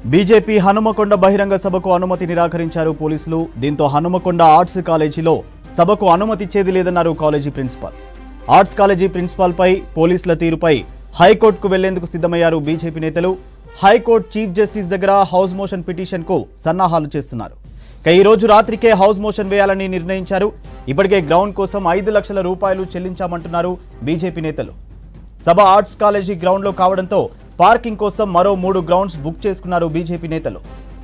BJP Hanumakonda బహిరంగ సభకు అనుమతి నిరాకరించారు పోలీసులు దీంతో హనుమకొండ ఆర్ట్స్ కాలేజీలో సభకు అనుమతి ఇచ్చేది లేదన్నారు కాలేజీ ప్రిన్సిపాల్ ఆర్ట్స్ కాలేజీ ప్రిన్సిపాల్పై పోలీసుల తీరుపై హైకోర్టుకు వెళ్లేందుకు సిద్ధమయ్యారు బీజేపీ నేతలు హైకోర్టు చీఫ్ జస్టిస్ దగ్గర హౌస్ మోషన్ పిటిషన్కు సన్నాహాలు చేస్తున్నారు ఇక ఈ రోజు రాత్రికే హౌస్ మోషన్ వేయాలని నిర్ణయించారు ఇప్పటికే గ్రౌండ్ కోసం ఐదు లక్షల రూపాయలు చెల్లించామంటున్నారు బీజేపీ నేతలు సభ ఆర్ట్స్ కాలేజీ గ్రౌండ్లో కావడంతో పార్కింగ్ కోసం మరో మూడు గ్రౌండ్స్ బుక్ చేసుకున్నారు బీజేపీ నేతలు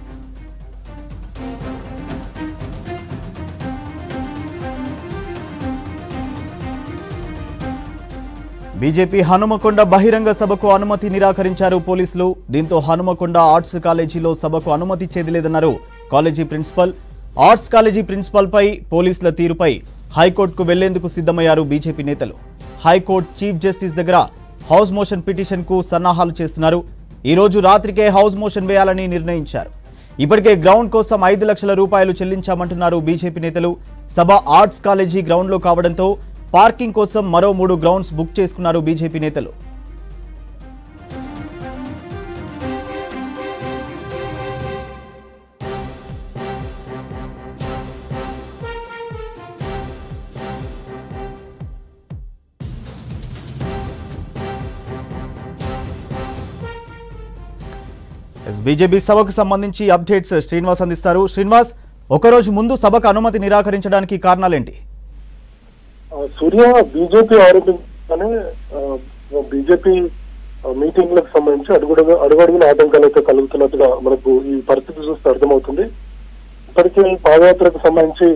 బీజేపీ హనుమకొండ బహిరంగ సభకు అనుమతి నిరాకరించారు పోలీసులు దీంతో హనుమకొండ ఆర్ట్స్ కాలేజీలో సభకు అనుమతి ఇచ్చేది లేదన్నారు కాలేజీ ప్రిన్సిపల్ ఆర్ట్స్ కాలేజీ ప్రిన్సిపల్పై పోలీసుల తీరుపై హైకోర్టుకు వెళ్లేందుకు సిద్ధమయ్యారు బీజేపీ నేతలు హైకోర్టు చీఫ్ జస్టిస్ దగ్గర హౌస్ మోషన్ పిటిషన్కు సన్నాహాలు చేస్తున్నారు ఈ రోజు రాత్రికే హౌస్ మోషన్ వేయాలని నిర్ణయించారు ఇప్పటికే గ్రౌండ్ కోసం ఐదు లక్షల రూపాయలు చెల్లించామంటున్నారు బీజేపీ నేతలు సభ ఆర్ట్స్ కాలేజీ గ్రౌండ్లో కావడంతో పార్కింగ్ కోసం మరో మూడు గ్రౌండ్స్ బుక్ చేసుకున్నారు బీజేపీ నేతలు ఎస్, బీజేపీ సభకు సంబంధించి అప్డేట్స్ శ్రీనివాస్ అందిస్తారు శ్రీనివాస్ ఒకరోజు ముందు సభకు అనుమతి నిరాకరించడానికి కారణాలేంటి ఆ, సూర్య బీజేపీ ఆరోపించగానే బీజేపీ మీటింగ్లకు సంబంధించి అడుగుడుగు అడుగడుగున ఆటంకాలు అయితే కలుగుతున్నట్టుగా మనకు ఈ పరిస్థితి చూస్తే అర్థమవుతుంది ఇప్పటికే పాదయాత్రకు సంబంధించి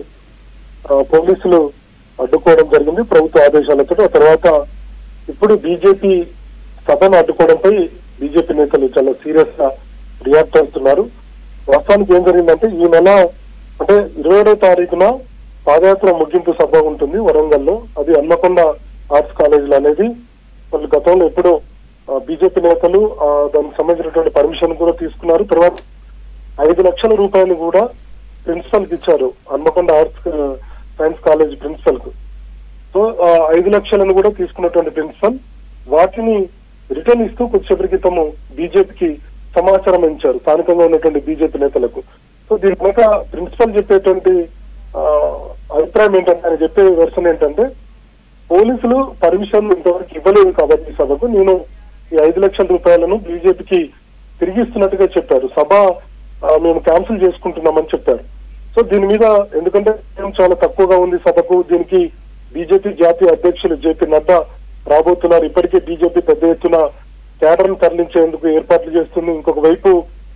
ఆ, పోలీసులు అడ్డుకోవడం జరిగింది ప్రభుత్వ ఆదేశాలతో ఆ తర్వాత ఇప్పుడు బీజేపీ సభను అడ్డుకోవడంపై బీజేపీ నేతలు చాలా సీరియస్ గా రియాక్ట్ అవుతున్నారు వాస్తవానికి ఏం జరిగిందంటే ఈ నెల అంటే ఇరవై ఏడో తారీఖున పాదయాత్ర ముగింపు సభ ఉంటుంది వరంగల్లో అది హన్మకొండ ఆర్ట్స్ కాలేజీలో అనేది వాళ్ళు గతంలో ఎప్పుడో బీజేపీ నేతలు ఆ, దానికి సంబంధించినటువంటి పర్మిషన్ కూడా తీసుకున్నారు తర్వాత ఐదు లక్షల రూపాయలు కూడా ప్రిన్సిపల్ కి ఇచ్చారు హన్మకొండ ఆర్ట్స్ ఆ, సైన్స్ కాలేజ్ ప్రిన్సిపల్ కు సో ఆ, ఐదు లక్షలను కూడా తీసుకున్నటువంటి ప్రిన్సిపల్ వాటిని రిటర్న్ ఇస్తూ కొద్దిసేపటి క్రితము బీజేపీకి సమాచారం ఇచ్చారు స్థానికంగా ఉన్నటువంటి బీజేపీ నేతలకు సో దీని వెనక ప్రిన్సిపల్ చెప్పేటువంటి ఆ, అభిప్రాయం ఏంటంటే ఆయన చెప్పే వెర్షన్ ఏంటంటే పోలీసులు పర్మిషన్ ఇంతవరకు ఇవ్వలేదు కాబట్టి ఈ సభకు నేను ఈ ఐదు లక్షల రూపాయలను బీజేపీకి తిరిగిస్తున్నట్టుగా చెప్పారు సభ ఆ, మేము క్యాన్సిల్ చేసుకుంటున్నామని చెప్పారు సో దీని మీద ఎందుకంటే టైం చాలా తక్కువగా ఉంది సభకు దీనికి బీజేపీ జాతీయ అధ్యక్షులు జేపీ నడ్డా రాబోతున్నారు ఇప్పటికే బీజేపీ పెద్ద ఎత్తున కేడర్ను తరలించేందుకు ఏర్పాట్లు చేస్తుంది ఇంకొక వైపు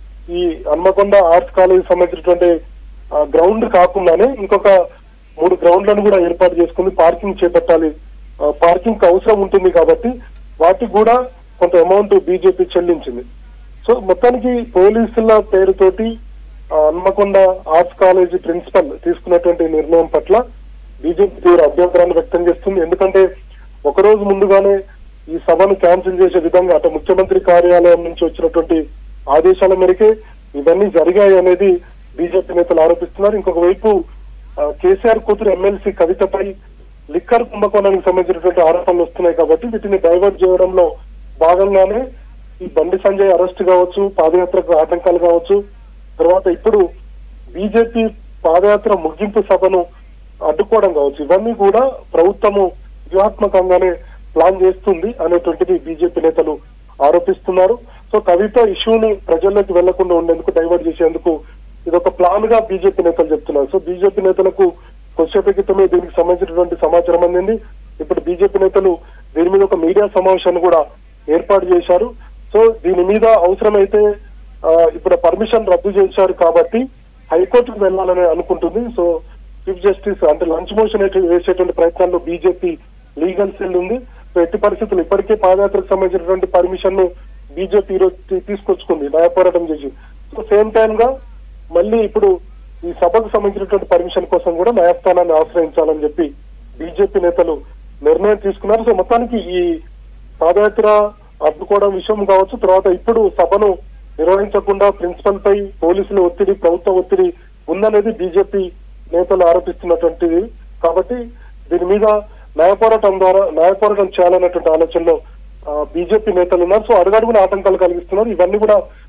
ఈ హన్మకొండ ఆర్ట్స్ కాలేజ్ సంబంధించినటువంటి ఆ, గ్రౌండ్ కాకుండానే ఇంకొక మూడు గ్రౌండ్లను కూడా ఏర్పాటు చేసుకుంది పార్కింగ్ చేపట్టాలి ఆ, పార్కింగ్ కి అవసరం ఉంటుంది కాబట్టి వాటికి కూడా కొంత అమౌంట్ బీజేపీ చెల్లించింది సో మొత్తానికి పోలీసుల పేరుతోటి ఆ, హన్మకొండ ఆర్ట్స్ కాలేజీ ప్రిన్సిపల్ తీసుకున్నటువంటి నిర్ణయం పట్ల బీజేపీ తీవ్ర అభ్యంతరాన్ని వ్యక్తం చేస్తుంది ఎందుకంటే ఒక రోజు ముందుగానే ఈ సభను క్యాన్సిల్ చేసే విధంగా అటు ముఖ్యమంత్రి కార్యాలయం నుంచి వచ్చినటువంటి ఆదేశాల మేరకే ఇవన్నీ జరిగాయి అనేది బీజేపీ నేతలు ఆరోపిస్తున్నారు ఇంకొక వైపు ఆ, కేసీఆర్ కూతురు ఎమ్మెల్సీ కవితపై లిక్కర్ కుంభకోణానికి సంబంధించినటువంటి ఆరోపణలు వస్తున్నాయి కాబట్టి వీటిని డైవర్ట్ చేయడంలో భాగంగానే ఈ బండి సంజయ్ అరెస్ట్ కావచ్చు పాదయాత్రకు ఆటంకాలు కావచ్చు తర్వాత ఇప్పుడు బీజేపీ పాదయాత్ర ముగింపు సభను అడ్డుకోవడం కావచ్చు ఇవన్నీ కూడా ప్రభుత్వము వ్యూహాత్మకంగానే ప్లాన్ చేస్తుంది అనేటువంటిది బీజేపీ నేతలు ఆరోపిస్తున్నారు సో కవిత ఇష్యూని ప్రజల్లోకి వెళ్లకుండా ఉండేందుకు డైవర్ట్ చేసేందుకు ఇదొక ప్లాన్ గా బీజేపీ నేతలు చెప్తున్నారు సో బీజేపీ నేతలకు కొద్దిసేపటి క్రితమే దీనికి సంబంధించినటువంటి సమాచారం అందింది ఇప్పుడు బీజేపీ నేతలు దీని మీద ఒక మీడియా సమావేశాన్ని కూడా ఏర్పాటు చేశారు సో దీని మీద అవసరమైతే ఆ, ఇప్పుడు పర్మిషన్ రద్దు చేశారు కాబట్టి హైకోర్టుకు వెళ్ళాలని అనుకుంటుంది సో చీఫ్ జస్టిస్ అంటే లంచ్ మోషన్ అయితే వేసేటువంటి ప్రయత్నాల్లో బీజేపీ లీగల్ సెల్ ఉంది సో ఎట్టి పరిస్థితులు ఇప్పటికే పాదయాత్రకు సంబంధించినటువంటి పర్మిషన్ ను బీజేపీ ఈరోజు తీ- తీసుకొచ్చుకుంది న్యాయ పోరాటం చేసి సో సేమ్ టైం గా మళ్ళీ ఇప్పుడు ఈ సభకు సంబంధించినటువంటి పర్మిషన్ కోసం కూడా న్యాయస్థానాన్ని ఆశ్రయించాలని చెప్పి బీజేపీ నేతలు నిర్ణయం తీసుకున్నారు సో మొత్తానికి ఈ పాదయాత్ర అడ్డుకోవడం విషయం కావచ్చు తర్వాత ఇప్పుడు సభను నిర్వహించకుండా ప్రిన్సిపల్ పై పోలీసుల ఒత్తిడి ప్రభుత్వ ఒత్తిడి ఉందనేది బీజేపీ నేతలు ఆరోపిస్తున్నటువంటిది కాబట్టి దీని మీద న్యాయ పోరాటం ద్వారా న్యాయ పోరాటం చేయాలన్నటువంటి ఆలోచనలో బీజేపీ నేతలు ఉన్నారు సో అడుగడుగున ఆటంకాలు కలిగిస్తున్నారు ఇవన్నీ కూడా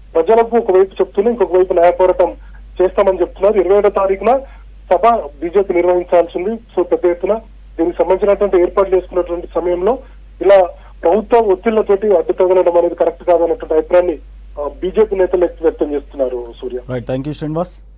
ప్రజలకు ఒకవైపు చెప్తూనే ఇంకొక వైపు న్యాయ పోరాటం చేస్తామని చెప్తున్నారు ఇరవై ఏడో తారీఖున సభ బీజేపీ నిర్వహించాల్సింది సో పెద్ద ఎత్తున దీనికి సంబంధించినటువంటి ఏర్పాట్లు చేసుకున్నటువంటి సమయంలో ఇలా ప్రభుత్వ ఒత్తిళ్లతోటి అడ్డు తగలడం అనేది కరెక్ట్ కాదన్నటువంటి అభిప్రాయాన్ని బీజేపీ నేతలు వ్యక్తం చేస్తున్నారు Surya right thank you Srinivas